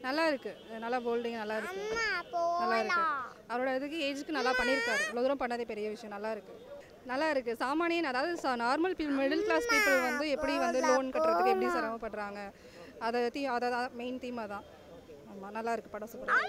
நல்லா இருக்கு நல்லா போல்டிங் நல்லா இருக்கு நல்லா இருக்கு அவரோட இதுக்கு ஏஜுக்கு நல்லா பண்ணியிருக்காரு இவ்வளோ தூரம் பண்ணதே பெரிய விஷயம் நல்லா இருக்கு நல்லா இருக்கு சாமானியன் அதாவது நார்மல் மிடில் கிளாஸ் பீப்புள் வந்து எப்படி வந்து லோன் கட்டுறதுக்கு எப்படி சிரமப்படுறாங்க அதை தீ அதை தான் மெயின் தீம் அதான் ஆமாம் நல்லா இருக்கு படம் சூப்பராக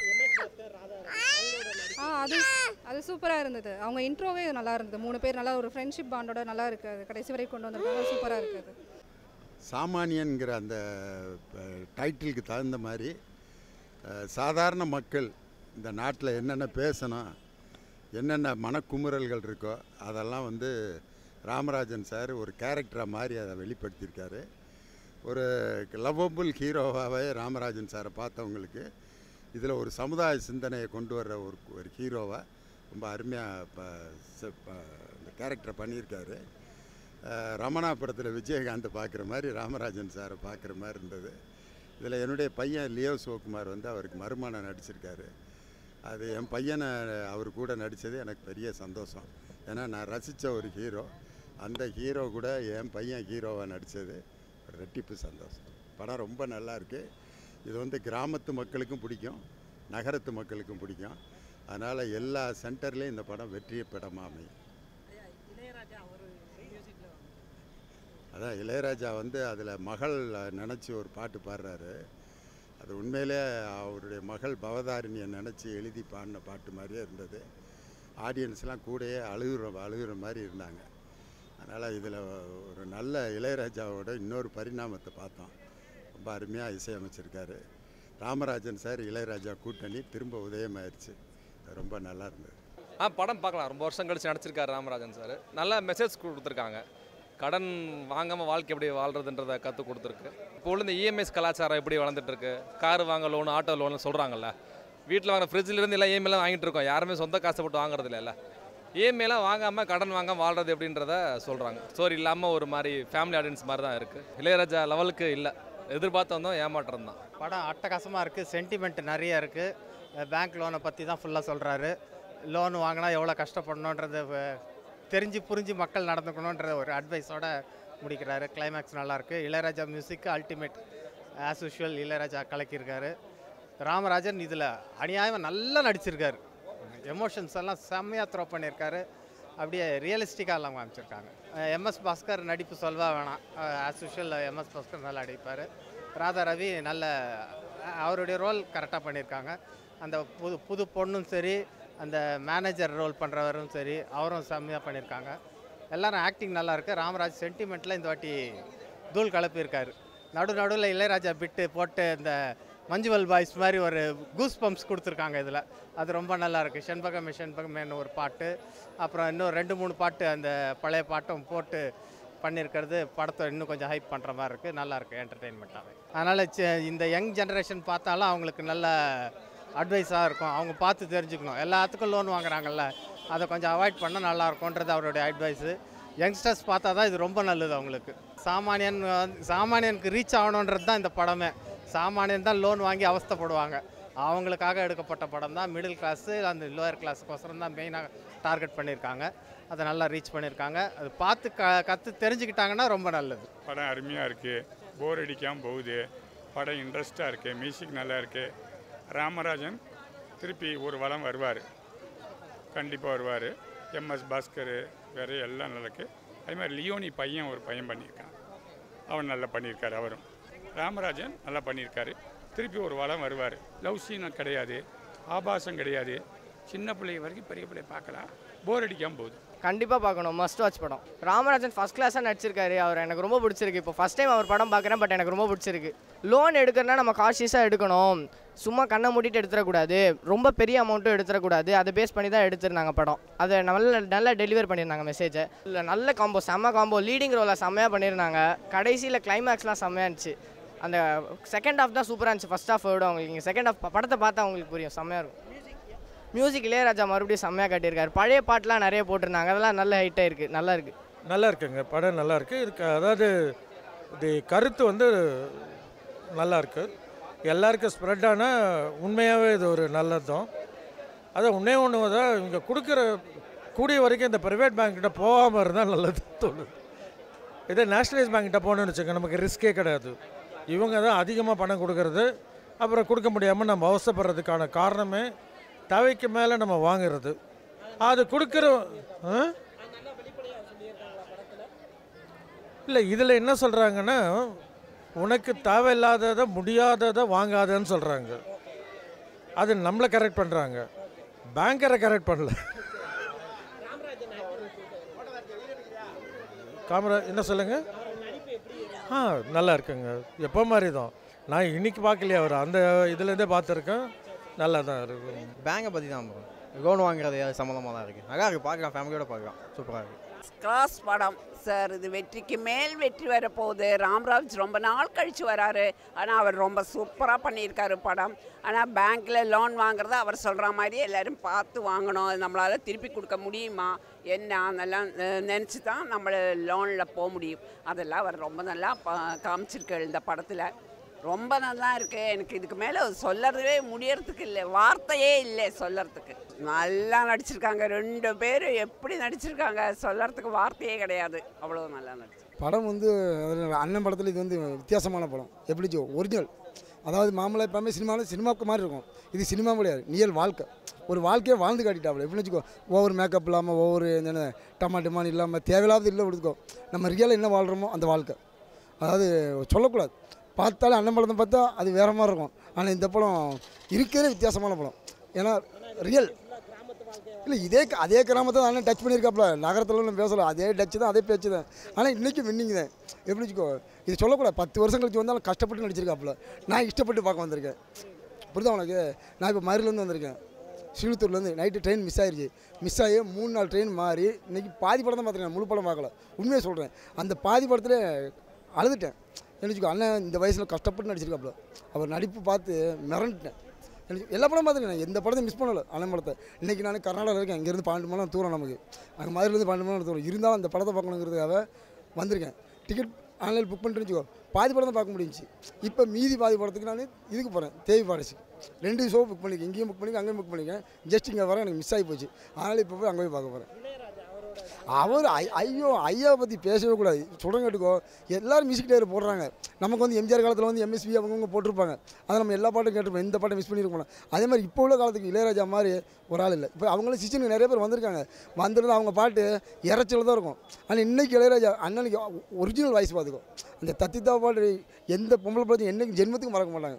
ஆ அது அது சூப்பராக இருந்தது அவங்க இன்ட்ரோவே நல்லா இருந்தது மூணு பேர் நல்லா ஒரு ஃப்ரெண்ட்ஷிப் பாண்டோட நல்லா இருக்கு அது கடைசி வரைக்கும் கொண்டு வந்திருக்காங்க சூப்பராக இருக்குது சாமானியன்கிற அந்த டைட்டிலுக்கு தகுந்த மாதிரி அஹ், சாதாரண மக்கள் இந்த நாட்டில் என்னென்ன பேசணும் என்னென்ன மனக்குமுறல்கள் இருக்கோ அதெல்லாம் வந்து ராமராஜன் சார் ஒரு கேரக்டராக மாதிரி அதை வெளிப்படுத்தியிருக்காரு ஒரு லவ்வபுள் ஹீரோவாகவே ராமராஜன் சாரை பார்த்தவங்களுக்கு இதில் ஒரு சமுதாய சிந்தனையை கொண்டு வர்ற ஒரு ஒரு ஹீரோவாக ரொம்ப அருமையாக இந்த கேரக்டரை பண்ணியிருக்காரு அஹ் ரமணா படத்தில் விஜயகாந்தை பார்க்குற மாதிரி ராமராஜன் சாரை பார்க்குற மாதிரி இருந்தது இதில் என்னுடைய பையன் லியோ சிவகுமார் வந்து அவருக்கு மருமகனை நடிச்சிருக்காரு அது என் பையனை அவர் கூட நடித்தது எனக்கு பெரிய சந்தோஷம் ஏன்னா நான் ரசித்த ஒரு ஹீரோ அந்த ஹீரோ கூட என் பையன் ஹீரோவாக நடித்தது ஒரு ரெட்டிப்பு சந்தோஷம் படம் ரொம்ப நல்லா இருக்கு இது வந்து கிராமத்து மக்களுக்கும் பிடிக்கும் நகரத்து மக்களுக்கும் பிடிக்கும் அதனால் எல்லா சென்டர்லேயும் இந்த படம் வெற்றிய படமாக அமையும் அதான் இளையராஜா வந்து அதில் மகள் நினச்சி ஒரு பாட்டு பாடுறாரு அது உண்மையிலே அவருடைய மகள் பவதாரிணியை நினச்சி எழுதி பாடின பாட்டு மாதிரியே இருந்தது ஆடியன்ஸ்லாம் கூடயே அழுகுற அழுகுற மாதிரி இருந்தாங்க அதனால் இதில் ஒரு நல்ல இளையராஜாவோட இன்னொரு பரிணாமத்தை பார்த்தோம் ரொம்ப அருமையாக இசையமைச்சிருக்காரு ராமராஜன் சார் இளையராஜா கூட்டணி திரும்ப உதயமாயிருச்சு அது ரொம்ப நல்லா இருந்தது ஆ படம் பார்க்கலாம் ரொம்ப வருஷம் கழிச்சு நடிச்சிருக்காரு ராமராஜன் சார் நல்ல மெசேஜ் கொடுத்துருக்காங்க கடன் வாங்காமல் வாழ்க்கை எப்படி வாழ்றதுன்றதை கற்றுக் கொடுத்துருக்கு இப்போ உள்ள இந்த இஎம்எஸ் கலாச்சாரம் எப்படி வளர்ந்துட்டு இருக்கு கார் வாங்க லோன் ஆட்டோ லோன் சொல்கிறாங்கல்ல வீட்டில் வாங்க ஃப்ரிட்ஜிலேருந்து எல்லாம் இஎம்ஐலாம் வாங்கிட்டு இருக்கோம் யாருமே சொந்த காசை போட்டு வாங்குறது இல்லைல்ல இஎம்ஐலாம் வாங்காமல் கடன் வாங்காமல் வாழ்றது எப்படின்றத சொல்கிறாங்க ஸ்டோரி இல்லாமல் ஒரு மாதிரி ஃபேமிலி ஆடியன்ஸ் மாதிரி தான் இருக்குது இளையராஜா லெவலுக்கு இல்லை எதிர்பார்த்து வந்தோம் ஏமாற்றம் தான் படம் அட்டகாசமாக இருக்குது சென்டிமெண்ட் நிறைய இருக்குது பேங்க் லோனை பற்றி தான் ஃபுல்லாக சொல்கிறாரு லோன் வாங்கினா எவ்வளோ கஷ்டப்படணுன்றது வ- தெரிஞ்சு புரிஞ்சு மக்கள் நடந்துக்கணுன்ற ஒரு அட்வைஸோட முடிக்கிறாரு கிளைமேக்ஸ் நல்லாயிருக்கு Ilaiyaraaja music ultimate as usual Ilaiyaraaja கலக்கியிருக்காரு ராமராஜன் இதில் அநியாயமாக நல்லா நடிச்சிருக்காரு எமோஷன்ஸ் எல்லாம் செம்மையாக த்ரோ பண்ணியிருக்காரு அப்படியே ரியலிஸ்டிக்காக எல்லாம் காமிச்சிருக்காங்க எம்எஸ் பாஸ்கர் நடிப்பு சொல்லவா வேணாம் ஆஸ் யூஷுவல் எம்எஸ் பாஸ்கர் நல்லா நடிப்பார் ராதா ரவி நல்ல அஹ், அவருடைய ரோல் கரெக்டாக பண்ணியிருக்காங்க அந்த புது புது பொண்ணும் சரி அந்த மேனேஜர் ரோல் பண்ணுறவரும் சரி அவரும் செம்மையாக பண்ணியிருக்காங்க எல்லாரும் ஆக்டிங் நல்லா இருக்கு ராமராஜ் சென்டிமெண்ட்டில் இந்த வாட்டி தூள் கலப்பியிருக்காரு நடு நடுவில் இளையராஜா பிட்டு போட்டு இந்த மஞ்சுவல் பாய்ஸ் மாதிரி ஒரு கூஸ் பம்ப்ஸ் கொடுத்துருக்காங்க இதில் அது ரொம்ப நல்லா இருக்கு செண்பகமே செண்பகமேன்னு ஒரு பாட்டு அப்புறம் இன்னும் ரெண்டு மூணு பாட்டு அந்த பழைய பாட்டும் போட்டு பண்ணியிருக்கிறது படத்தை இன்னும் கொஞ்சம் ஹைப் பண்ணுற மாதிரி இருக்குது நல்லா இருக்குது என்டர்டெயின்மெண்ட்டாகவே அதனால் இந்த யங் ஜெனரேஷன் பார்த்தாலும் அவங்களுக்கு நல்ல அட்வைஸாக இருக்கும் அவங்க பார்த்து தெரிஞ்சுக்கணும் எல்லாத்துக்கும் லோன் வாங்குறாங்கல்ல அதை கொஞ்சம் அவாய்ட் பண்ணால் நல்லா இருக்கும்ன்றது அவருடைய அட்வைஸு யங்ஸ்டர்ஸ் பார்த்தா தான் இது ரொம்ப நல்லது அவங்களுக்கு சாமானியன் வந்து- சாமானியனுக்கு ரீச் ஆகணுன்றது தான் இந்த படமே சாமானியன் தான் லோன் வாங்கி அவஸ்தைப்படுவாங்க அவங்களுக்காக எடுக்கப்பட்ட படம் தான் மிடில் கிளாஸு அந்த லோயர் கிளாஸுக்கோசரம் தான் மெயினாக டார்கெட் பண்ணியிருக்காங்க அதை நல்லா ரீச் பண்ணியிருக்காங்க அது பார்த்து க கற்று தெரிஞ்சுக்கிட்டாங்கன்னா ரொம்ப நல்லது படம் அருமையாக இருக்குது போர் அடிக்காமல் போகுது படம் இன்ட்ரெஸ்ட்டாக இருக்குது மியூசிக் நல்லா இருக்குது ராமராஜன் திருப்பி ஒரு வளம் வருவார் கண்டிப்பாக வருவார் எம்எஸ் பாஸ்கர் வேறு எல்லாம் நல்லா இருக்கு அதே மாதிரி லியோனி பையன் ஒரு பையன் பண்ணியிருக்கான் அவன் நல்லா பண்ணியிருக்காரு அவரும் ராமராஜன் நல்லா பண்ணியிருக்காரு திருப்பி ஒரு வளம் வருவார் லவ் சீன் கிடையாது ஆபாசம் கிடையாது சின்ன பிள்ளை வரைக்கும் பெரிய பிள்ளை பார்க்கலாம் போர் அடிக்காமல் போகுது கண்டிப்பாக பார்க்கணும் மஸ்ட் வாட்ச் படம் ராமராஜன் ஃபஸ்ட் கிளாஸாக நடிச்சிருக்காரு அவர் எனக்கு ரொம்ப பிடிச்சிருக்கு இப்போ ஃபஸ்ட் டைம் அவர் படம் பார்க்குறேன் பட் எனக்கு ரொம்ப பிடிச்சிருக்கு லோன் எடுக்கிறனா நம்ம காஷியஸாக எடுக்கணும் சும்மா கண்ணை மூடிட்டு எடுத்துடக்கூடாது ரொம்ப பெரிய அமௌண்ட்டும் எடுத்துடக்கூடாது அதை பேஸ் பண்ணி தான் எடுத்திருந்தாங்க படம் அதை நல்ல நல்லா டெலிவர் பண்ணியிருந்தாங்க மெசேஜை இல்லை நல்ல காம்போ செம்ம காம்போ லீடிங் ரோலை செம்மையாக பண்ணியிருந்தாங்க கடைசியில் கிளைமேக்ஸ்லாம் செம்மையாக இருந்துச்சு அந்த செகண்ட் ஹாஃப் தான் சூப்பராக இருந்துச்சு ஃபஸ்ட் ஹாஃப் விட உங்களுக்கு செகண்ட் ஹாஃப் படத்தை பார்த்தா உங்களுக்கு புரியும் செம்மையாக இருக்கும் மியூசிக் இளையராஜா மறுபடியும் செம்மையாக கட்டியிருக்காரு பழைய பாட்டெலாம் நிறைய போட்டிருந்தாங்க அதெல்லாம் நல்ல ஹைட்டாக இருக்குது நல்லா இருக்குது நல்லா இருக்குங்க படம் நல்லா இருக்கு இதுக்கு அதாவது இது கருத்து வந்து நல்லா இருக்கு எல்லாருக்கும் ஸ்ப்ரெட் ஆனால் உண்மையாகவே இது ஒரு நல்லது தான் அதை உன்னே ஒன்று தான் இவங்க கொடுக்குற கூடிய வரைக்கும் இந்த ப்ரைவேட் பேங்க்கிட்ட போகாமல் இருந்தால் நல்லது தோணுது இதே நேஷ்னலைஸ் பேங்க்கிட்ட போகணும்னு வச்சுக்கோங்க நமக்கு ரிஸ்கே கிடையாது இவங்க தான் அதிகமாக பணம் கொடுக்கறது அப்புறம் கொடுக்க முடியாமல் நம்ம அவசரப்படுறதுக்கான காரணமே தேவைக்கு மேலே நம்ம வாங்குறது அது கொடுக்குற ஆ? இல்லை இதில் என்ன சொல்கிறாங்கன்னா உனக்கு தேவையில்லாததை முடியாததை வாங்காதன்னு சொல்கிறாங்க அது நம்மளை கரெக்ட் பண்ணுறாங்க பேங்கரை கரெக்ட் பண்ணல காமரா என்ன சொல்லுங்க ஆ நல்லா இருக்குங்க எப்போ மாதிரி தான் நான் இன்னைக்கு பார்க்கலையே அவர் அந்த இதுலேருந்தே பார்த்துருக்கேன் நல்லா தான் இருக்கும் பேங்கை பற்றி தான் லோன் வாங்குறது சம்மந்தமாக தான் இருக்குது நல்லா இருக்குது பார்க்கலாம் ஃபேமிலியோட பார்க்கலாம் சூப்பராக இருக்குது கிளாஸ் படம் சார் இது வெற்றிக்கு மேல் வெற்றி வரப்போகுது ராம்ராஜ் ரொம்ப நாள் கழித்து வராரு ஆனால் அவர் ரொம்ப சூப்பராக பண்ணியிருக்காரு படம் ஆனால் பேங்க்கில் லோன் வாங்குறத அவர் சொல்கிற மாதிரி எல்லோரும் பார்த்து வாங்கணும் அது நம்மளால் திருப்பி கொடுக்க முடியுமா என்ன அதெல்லாம் நினச்சி தான் நம்ம லோனில் போக முடியும் அதெல்லாம் அவர் ரொம்ப நல்லா பா- காமிச்சிருக்காரு இந்த படத்தில் ரொம்ப நல்லா இருக்கு எனக்கு இதுக்கு மேலே சொல்லறதுவே முடியறதுக்கு இல்லை வார்த்தையே இல்லை சொல்லறதுக்கு நல்லா நடிச்சிருக்காங்க ரெண்டு பேரும் எப்படி நடிச்சிருக்காங்க சொல்லறதுக்கு வார்த்தையே கிடையாது அவ்வளோ நல்லா நடிச்சு படம் வந்து அதில் அண்ணன் படத்தில் இது வந்து வித்தியாசமான படம் எப்படி ஜோ ஒரிஜினல் அதாவது மாமலை எப்பவுமே சினிமாவில் சினிமாவுக்கு மாதிரி இருக்கும் இது சினிமா கிடையாது நியல் வாழ்க்கை ஒரு வாழ்க்கையை வாழ்ந்து காட்டிட்டாப்புல எப்படின்னு வச்சுக்கோ ஒவ்வொரு மேக்கப் இல்லாமல் ஒவ்வொரு என்ன டமாட்டமான் இல்லாமல் தேவையில்லாத இல்லை கொடுத்துக்கோ நம்ம ரியலாக என்ன வாழ்கிறோமோ அந்த வாழ்க்கை அதாவது சொல்லக்கூடாது பார்த்தாலே அண்ணன் படத்தை பார்த்தா அது வேற மாதிரி இருக்கும் ஆனால் இந்த படம் இருக்கிறதே வித்தியாசமான படம் ஏன்னா ரியல் இல்லை இதே க- அதே கிராமத்தை தான் அண்ணன் டச் பண்ணியிருக்காப்புல நகரத்தில் ஒன்றும் பேசல அதே டச் தான் அதே பேச்சு தான் ஆனால் இன்றைக்கும் வின்னிங் தான் எப்படி வச்சுக்கோ இது சொல்லக்கூடாது பத்து வருஷம் கழிச்சு வந்தாலும் கஷ்டப்பட்டு நடிச்சிருக்காப்புல நான் இஷ்டப்பட்டு பார்க்க வந்திருக்கேன் புரியுதா உனக்கு நான் இப்போ மதுரையிலேருந்து வந்திருக்கேன் ஸ்ரீலுத்தூர்லேருந்து நைட்டு ட்ரெயின் மிஸ் ஆயிருச்சு மிஸ் ஆகி மூணு நாள் ட்ரெயின் மாறி இன்னைக்கு பாதி படம் தான் பார்த்துருக்கேன் முழு படம் பார்க்கல உண்மையை சொல்கிறேன் அந்த பாதி படத்தில் அழுதுட்டேன் நினச்சிக்கோ அண்ணன் இந்த வயசில் கஷ்டப்பட்டு நடிச்சிருக்காப்புல அவர் நடிப்பு பார்த்து மிரண்டுட்டேன் எனக்கு எல்லா படம் பார்த்துருக்கேன் எந்த படத்தையும் மிஸ் பண்ணல அண்ணன் படத்தை இன்றைக்கி நான் கர்நாடகா இருக்கேன் இங்கேருந்து பன்னெண்டு மணி நேரம் தூரம் நமக்கு அங்கே மதுரையிலேருந்து பன்னெண்டு மணி நேரம் தூரம் இருந்தாலும் அந்த படத்தை பார்க்கணுங்கிறதுக்காக வந்திருக்கேன் டிக்கெட் ஆன்லைன் புக் பண்ணிட்டு வச்சுக்கோ பாதி படம் தான் பார்க்க முடிஞ்சுச்சு இப்போ மீதி பாதி படத்துக்கு நான் இதுக்கு போகிறேன் தேவி பாரசி ரெண்டு ஷோ புக் பண்ணிக்க இங்கேயும் புக் பண்ணிக்க அங்கேயும் புக் பண்ணிக்கேன் ஜஸ்ட் இங்கே வர எனக்கு மிஸ் ஆகி போச்சு அதனால் இப்போ போய் அங்கே போய் பார்க்க போகிறேன் அவர் ஐ ஐயோ ஐயாவை பற்றி பேசவே கூடாது சொல்கிறேன் கேட்டுக்கோ எல்லாரும் மியூசிக் டேர் போடுறாங்க நமக்கு வந்து எம்ஜிஆர் காலத்தில் வந்து எம்எஸ்வி அவங்கவுங்க போட்டிருப்பாங்க அதை நம்ம எல்லா பாட்டும் கேட்டிருப்போம் இந்த பாட்டை மிஸ் பண்ணியிருக்கோம் அதே மாதிரி இப்போ உள்ள காலத்துக்கு இளையராஜா மாதிரி ஒரு ஆள் இல்லை இப்போ அவங்களும் சிச்சனுக்கு நிறைய பேர் வந்திருக்காங்க வந்திருந்தா அவங்க பாட்டு இறைச்சல் தான் இருக்கும் ஆனால் இன்னைக்கு இளையராஜா அண்ணனுக்கு ஒரிஜினல் வாய்ஸ் பார்த்துக்கோ அந்த தத்தித்தா பாட்டு எந்த பொம்பளை படத்தையும் என்னைக்கு ஜென்மத்துக்கு மறக்க மாட்டாங்க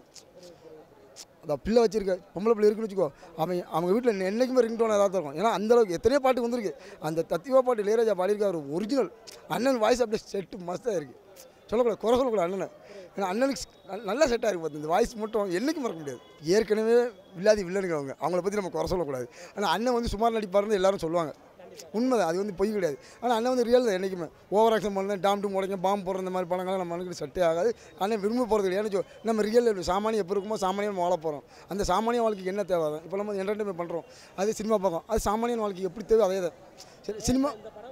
அதான் பிள்ளை வச்சிருக்க பொம்பளை பிள்ளை இருக்குன்னு வச்சுக்கோ அவன் அவங்க வீட்டில் என்றைக்குமே ரிங் டோன் ஏதாவது இருக்கும் ஏன்னா அந்த அளவுக்கு எத்தனையோ பாட்டு வந்திருக்கு அந்த தத்திவா பாட்டு இளையராஜா பாடியிருக்காரு ஒரிஜினல் அண்ணன் வாய்ஸ் அப்படியே செட்டு மஸ்தாக இருக்குது சொல்லக்கூடாது குறை சொல்லக்கூடாது அண்ணனை ஏன்னா அண்ணனுக்கு ந- நல்லா செட் ஆகிருக்கு பார்த்து இந்த வாய்ஸ் மட்டும் என்றைக்கும் மறக்க முடியாது ஏற்கனவே வில்லாதி வில்லனுங்க அவங்க அவங்கள பற்றி நம்ம குறை சொல்லக்கூடாது ஆனால் அண்ணன் வந்து சுமார் நடிப்பாருன்னு எல்லாரும் சொல்லுவாங்க உண்மை அது வந்து பொய் கிடையாது ஆனால் அண்ணன் வந்து ரியல் தான் என்றைக்குமே ஓவர் ஆக்ஷன் பண்ணல டாம் டும் உடைக்க பாம்பு போடுற இந்த மாதிரி படங்கள்லாம் நம்ம மனுக்கு செட்டே ஆகாது அண்ணன் விரும்ப போகிறது இல்லை ஏன்னு வச்சுக்கோ, நம்ம ரியல் சாமானியம் எப்போ இருக்குமோ சாமானியம் வாழ போகிறோம் அந்த சாமானிய வாழ்க்கைக்கு என்ன தேவை தான் இப்போ நம்ம என்டர்டைன்மெண்ட் பண்ணுறோம் அது சினிமா பார்க்கும் அது சாமானியன் வாழ்க்கைக்கு எப்படி தேவை அதே தான் சரி சினிமா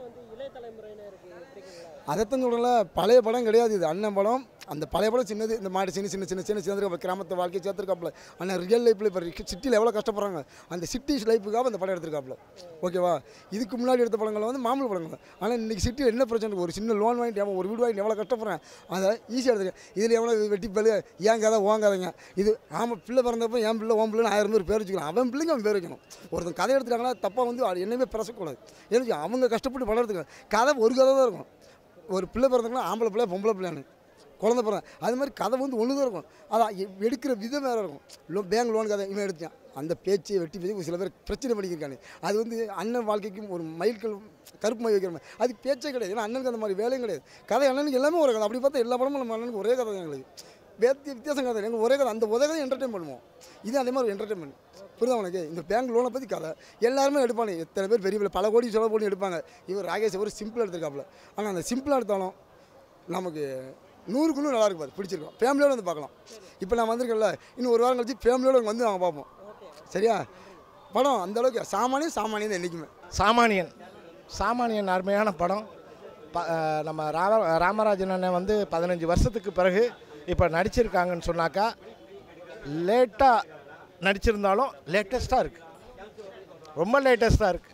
அதைத்தான் சொல்கிறேன்ல பழைய படம் கிடையாது இது அண்ணன் படம் அந்த பழைய படம் சின்னது இந்த மாடு சின்ன சின்ன சின்ன சின்ன சேர்ந்துருக்க கிராமத்து வாழ்க்கையை சேர்த்துருக்காப்புல ஆனால் ரியல் லைஃப்பில் இப்போ சிட்டியில் எவ்வளோ கஷ்டப்படுறாங்க அந்த சிட்டி லைஃபுக்காக அந்த படம் எடுத்திருக்காப்புல ஓகேவா இதுக்கு முன்னாடி எடுத்த படங்கள் வந்து மாமூல் படங்கள் ஆனால் இன்றைக்கி சிட்டியில் என்ன பிரச்சனை இருக்கு? ஒரு சின்ன லோன் வாங்கிட்டு அவன் ஒரு வீடு வாங்கிட்டு எவ்வளோ கஷ்டப்படுறேன் அதை ஈஸியாக எடுத்துருக்கேன் இதில் எவ்வளோ வெட்டி பல்லு ஏன் கதை ஓங்காதங்க இது ஆமாம் பிள்ளை பிறந்தப்போ என் பிள்ளை ஓன் பிள்ளைன்னு ஆயிரம் பேர் பேர் வச்சுக்கலாம் அவன் பிள்ளைங்க அவன் பேர் வைக்கணும் ஒருத்தன் கதை எடுத்துட்டாங்கன்னா தப்பாக வந்து அது என்னையுமே பேசக்கூடாது ஏன்னு அவங்க கஷ்டப்பட்டு படம் எடுத்துக்கலாம் கதை ஒரு கதை தான் இருக்கும் ஒரு பிள்ளை பிறந்தாங்கன்னா ஆம்பளை பிள்ளை பொம்பளை பிள்ளைன்னு குழந்த பிறந்த அது மாதிரி கதை வந்து ஒன்று தான் இருக்கும் அதான் எ- எடுக்கிற விதம் வேறு இருக்கும் லோ பேங்க் லோன் கதை இவன் எடுத்தான் அந்த பேச்சு வெட்டி பேசி ஒரு சில பேர் பிரச்சனை பண்ணிக்கிருக்கானு அது வந்து அண்ணன் வாழ்க்கைக்கும் ஒரு மைல்கல் கருப்பு மை வைக்கிற மாதிரி அது பேச்சே கிடையாது ஏன்னா அண்ணனுக்கு அந்த மாதிரி வேலையும் கிடையாது கதை அண்ணனுக்கு எல்லாமே ஒரு கதை அப்படி பார்த்தா எல்லா படமும் நம்ம அண்ணனுக்கு ஒரே கதை தான் எங்களுக்கு வேத்தி வித்தியாசம் கதை எங்களுக்கு ஒரே கதை அந்த ஒரே கதை என்டர்டைன் பண்ணுவோம் இது அதே மாதிரி என்டர்டைன்மெண்ட் புரியுதா உனக்கு இந்த பேங்க் லோனை பற்றி கதை எல்லாருமே எடுப்பாங்க எத்தனை பேர் பெரிய பெரிய பல கோடி செலவு பண்ணி எடுப்பாங்க இவர் ராகேஷ் ஒரு சிம்பிளாக எடுத்திருக்காப்புல ஆனால் அந்த சிம்பிளாக எடுத்தாலும் நமக்கு நூறுக்கு நூறு நல்லா இருக்கு பாரு பிடிச்சிருக்கோம் ஃபேமிலியோட வந்து பார்க்கலாம் இப்போ நான் வந்திருக்கேன்ல இன்னும் ஒரு வாரம் கழிச்சு ஃபேமிலியோட வந்து நாங்கள் பார்ப்போம் சரியா படம் அந்த அளவுக்கு சாமானியம் சாமானியம் தான் என்றைக்குமே சாமானியன் சாமானியன் அருமையான படம் ப அஹ் நம்ம ராம ராமராஜன் அண்ணன் வந்து பதினஞ்சு வருஷத்துக்கு பிறகு இப்போ நடிச்சிருக்காங்கன்னு சொன்னாக்கா லேட்டாக நடிச்சிருந்தாலும் லேட்டஸ்ட்டாக இருக்குது ரொம்ப லேட்டஸ்ட்டாக இருக்குது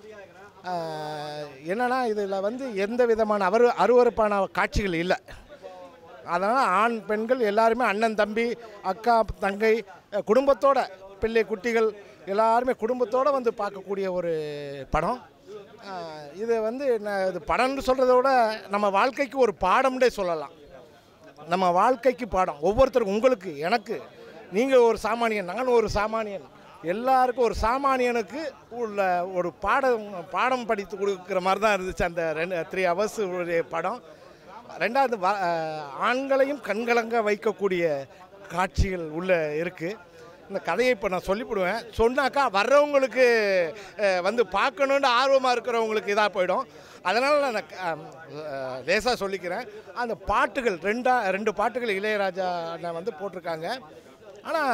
என்னென்னா இதில் வந்து எந்த விதமான அவரு அருவருப்பான காட்சிகள் இல்லை அதனால் ஆண் பெண்கள் எல்லாருமே அண்ணன் தம்பி அக்கா தங்கை அஹ், குடும்பத்தோட பிள்ளை குட்டிகள் எல்லாருமே குடும்பத்தோடு வந்து பார்க்கக்கூடிய ஒரு படம் அஹ், இது வந்து நான் இது படம்னு சொல்கிறத விட நம்ம வாழ்க்கைக்கு ஒரு பாடம்னே சொல்லலாம் நம்ம வாழ்க்கைக்கு பாடம் ஒவ்வொருத்தருக்கும் உங்களுக்கு எனக்கு நீங்கள் ஒரு சாமானியன் நான் ஒரு சாமானியன் எல்லாருக்கும் ஒரு சாமானியனுக்கு உள்ள ஒரு பாடம் பாடம் படித்து கொடுக்குற மாதிரி தான் இருந்துச்சு அந்த ரெண்டு த்ரீ ஹவர்ஸ் உடைய படம் ரெண்டாவது வ- அஹ், ஆண்களையும் கண்கலங்க வைக்கக்கூடிய காட்சிகள் உள்ள இருக்குது இந்த கதையை இப்போ நான் சொல்லிவிடுவேன் சொன்னாக்கா வர்றவங்களுக்கு அஹ், வந்து பார்க்கணுன்னு ஆர்வமாக இருக்கிறவங்களுக்கு இதாக போயிடும் அதனால் நான் லேசாக சொல்லிக்கிறேன் அந்த பாட்டுகள் ரெண்டா ரெண்டு பாட்டுகள் இளையராஜா அண்ணன் வந்து போட்டிருக்காங்க ஆனால்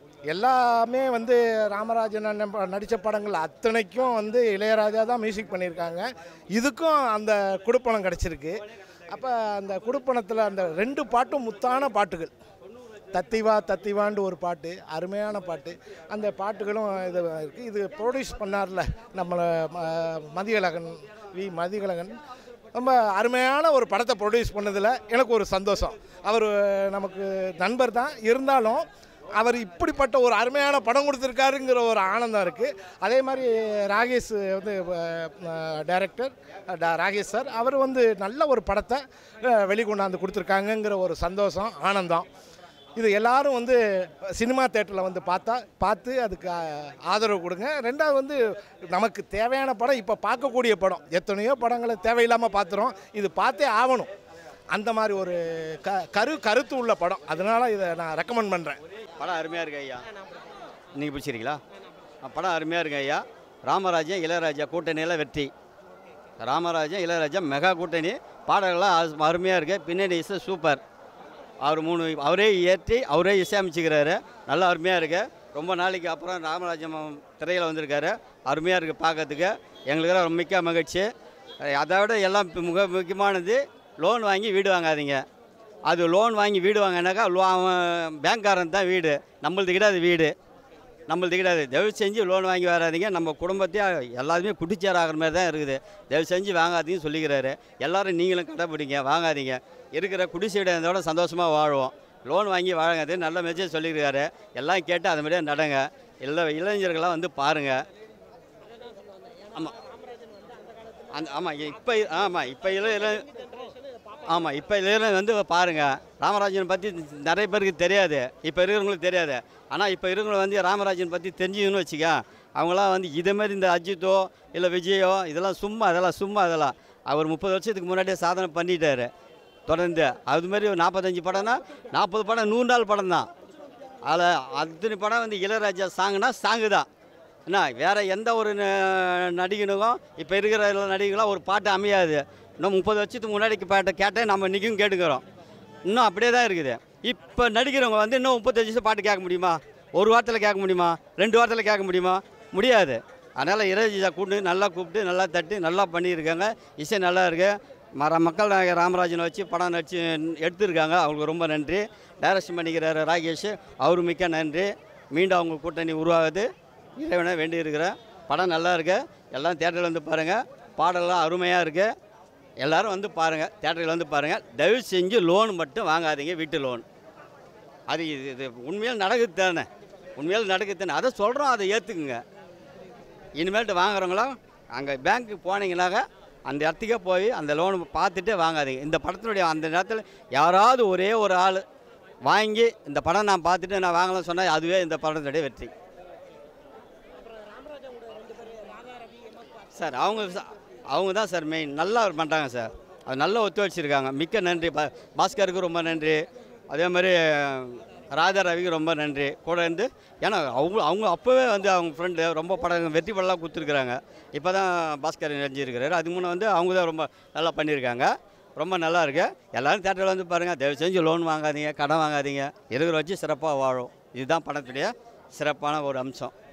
எல்லாமே வந்து ராமராஜன் அண்ணன் ப- நடித்த படங்கள் அத்தனைக்கும் வந்து இளையராஜா தான் மியூசிக் பண்ணியிருக்காங்க இதுக்கும் அந்த குடுப்பணம் கிடச்சிருக்கு அப்போ அந்த குடுப்பணத்தில் அந்த ரெண்டு பாட்டும் முத்தான பாட்டுகள் தத்திவா தத்திவான்னு ஒரு பாட்டு அருமையான பாட்டு அந்த பாட்டுகளும் இது இருக்குது இது ப்ரொடியூஸ் பண்ணார்ல நம்மளை ம- மதியழகன் வி மதியழகன் ரொம்ப அருமையான ஒரு படத்தை ப்ரொடியூஸ் பண்ணதில் எனக்கு ஒரு சந்தோஷம் அவர் நமக்கு நண்பர் தான் இருந்தாலும் அவர் இப்படிப்பட்ட ஒரு அருமையான படம் கொடுத்துருக்காருங்கிற ஒரு ஆனந்தம் இருக்குது அதே மாதிரி ராகேஷ் வந்து டைரக்டர் ராகேஷ் சார் அவர் வந்து நல்ல ஒரு படத்தை அஹ், வெளிக்கொண்டாந்து கொடுத்துருக்காங்கங்கிற ஒரு சந்தோஷம் ஆனந்தம் இது எல்லாரும் வந்து சினிமா தேட்டரில் வந்து பார்த்தா பார்த்து அதுக்கு ஆ- ஆதரவு கொடுங்க ரெண்டாவது வந்து நமக்கு தேவையான படம் இப்போ பார்க்கக்கூடிய படம் எத்தனையோ படங்களை தேவையில்லாமல் பார்த்துறோம் இது பார்த்தே ஆகணும் அந்த மாதிரி ஒரு க கரு கருத்து உள்ள படம் அதனால இதை நான் ரெக்கமெண்ட் பண்ணுறேன் படம் அருமையாக இருக்கு ஐயா நீங்கள் பிடிச்சிருக்கீங்களா படம் அருமையாக இருக்கு ஐயா ராமராஜன் இளையராஜா கூட்டணியில் வெற்றி ராமராஜன் இளையராஜா மெகா கூட்டணி பாடல்கள்லாம் அரு- அருமையாக இருக்குது பின்னணி இசை சூப்பர் அவர் மூணு அவரே ஏற்றி அவரே இசையமைச்சுக்கிறாரு நல்லா அருமையாக இருக்கு ரொம்ப நாளைக்கு அப்புறம் ராமராஜன் திரையில் வந்திருக்காரு அருமையாக இருக்குது பார்க்கறதுக்கு எங்களுக்கு ரொம்ப மிக்க மகிழ்ச்சி அதை விட எல்லாம் இப்ப மிக முக்கியமானது லோன் வாங்கி வீடு வாங்காதீங்க அது லோன் வாங்கி வீடு வாங்கினாக்கா லோ அவன் பேங்க்காரன் தான் வீடு நம்மளது கிடையாது வீடு நம்மளது கிடையாது தயவு செஞ்சு லோன் வாங்கி வராதீங்க நம்ம குடும்பத்தையும் எல்லாருமே குட்டிச்சேர் ஆகிற மாதிரி தான் இருக்குது தயவு செஞ்சு வாங்காதீங்கன்னு சொல்லிக்கிறாரு எல்லாரும் நீங்களும் கடைப்பிடிங்க வாங்காதீங்க இருக்கிற குடிசையோட இதோட சந்தோஷமாக வாழ்வோம் லோன் வாங்கி வாழாது நல்ல மெசேஜ் சொல்லியிருக்காரு எல்லாம் கேட்டு அது மாதிரியே நடங்க எல்லா இளைஞர்கள்லாம் வந்து பாருங்கள் ஆமாம் அந்த ஆமாம் இப்போ ஆமாம் இப்போ இளைய ஆமாம் இப்போ இளைஞர் வந்து பாருங்கள் ராமராஜன் பற்றி நிறைய பேருக்கு தெரியாது இப்போ இருக்கிறவங்களுக்கு தெரியாது ஆனால் இப்போ இருக்கிறவங்க வந்து ராமராஜன் பற்றி தெரிஞ்சுக்கணும்னு வச்சுக்க அவங்களாம் வந்து இதே மாதிரி இந்த அஜித்தோ இல்லை விஜயோ இதெல்லாம் சும்மா இதெல்லாம் சும்மா இதெல்லாம் அவர் முப்பது வருஷத்துக்கு முன்னாடியே சாதனை பண்ணிட்டாரு தொடர்ந்து அது மாதிரி ஒரு நாற்பத்தஞ்சு படம்னா நாற்பது படம் நூறு நாள் படம் தான் அதில் அத்தனை படம் வந்து இளையராஜா சாங்குனா சாங்கு தான் என்ன வேறு எந்த ஒரு ந- நடிகனுக்கும் இப்போ இருக்கிற எல்லா நடிகர்களும் ஒரு பாட்டு அமையாது இன்னும் முப்பது வருஷத்துக்கு முன்னாடி பாட்டை கேட்டே நம்ம இன்றைக்கும் கேட்டுக்கிறோம் இன்னும் அப்படியே தான் இருக்குது இப்போ நடிக்கிறவங்க வந்து இன்னும் முப்பத்தஞ்சு வருஷம் பாட்டு கேட்க முடியுமா ஒரு வாரத்தில் கேட்க முடியுமா ரெண்டு வாரத்தில் கேட்க முடியுமா முடியாது அதனால் இளையராஜா கூப்பிட்டு நல்லா கூப்பிட்டு நல்லா தட்டி நல்லா பண்ணியிருக்காங்க இசை நல்லா இருக்கு மர மக்கள் நாயகர் ராமராஜனை வச்சு படம் நடிச்சு எடுத்திருக்காங்க அவங்களுக்கு ரொம்ப நன்றி டைரக்ஷன் பண்ணிக்கிறாரு ராகேஷ் அவரு மிக்க நன்றி மீண்டும் அவங்க கூட்டணி உருவாகுது இறைவனை வேண்டி இருக்கிறேன் படம் நல்லா இருக்கு எல்லாம் தேட்டரில் வந்து பாருங்கள் பாடலாம் அருமையாக இருக்குது எல்லாரும் வந்து பாருங்கள் தேட்டரில் வந்து பாருங்கள் தயவு செஞ்சு லோன் மட்டும் வாங்காதீங்க வீட்டு லோன் அது இது இது உண்மையில் நடக்குது தானே உண்மையில் நடக்குது தானே அதை சொல்கிறோம் அதை ஏற்றுக்குங்க இனிமேல்ட்டு வாங்குறவங்களாம் அங்கே பேங்க்கு போனீங்கன்னாக்க அந்த இடத்துக்கே போய் அந்த லோன் பார்த்துட்டு வாங்காதீங்க இந்த படத்தினுடைய அந்த நேரத்தில் யாராவது ஒரே ஒரு ஆள் வாங்கி இந்த படம் நான் பார்த்துட்டு நான் வாங்கலாம்னு சொன்னால் அதுவே இந்த படத்துடைய வெற்றி சார் அவங்க ச- அவங்க தான் சார் மெயின் நல்லா பண்ணுறாங்க சார் அது நல்லா ஒத்துழைச்சிருக்காங்க மிக்க நன்றி பா பாஸ்கருக்கு ரொம்ப நன்றி அதே மாதிரி ராதா ரவிக்கு ரொம்ப நன்றி கூட இருந்து ஏன்னா அவங்க அவங்க அப்போவே வந்து அவங்க ஃப்ரெண்டு ரொம்ப படம் வெற்றி படம்லாம் கொடுத்துருக்குறாங்க இப்போ தான் பாஸ்கர் நெஞ்சிருக்கிறாரு அதுக்கு முன்னே வந்து அவங்க தான் ரொம்ப நல்லா பண்ணியிருக்காங்க ரொம்ப நல்லா இருக்கு எல்லாரும் தேட்டரில் வந்து பாருங்கள் தயவு செஞ்சு லோன் வாங்காதீங்க கடன் வாங்காதீங்க இருக்கிற வச்சு சிறப்பாக வாழும் இதுதான் படத்துடைய சிறப்பான ஒரு அம்சம்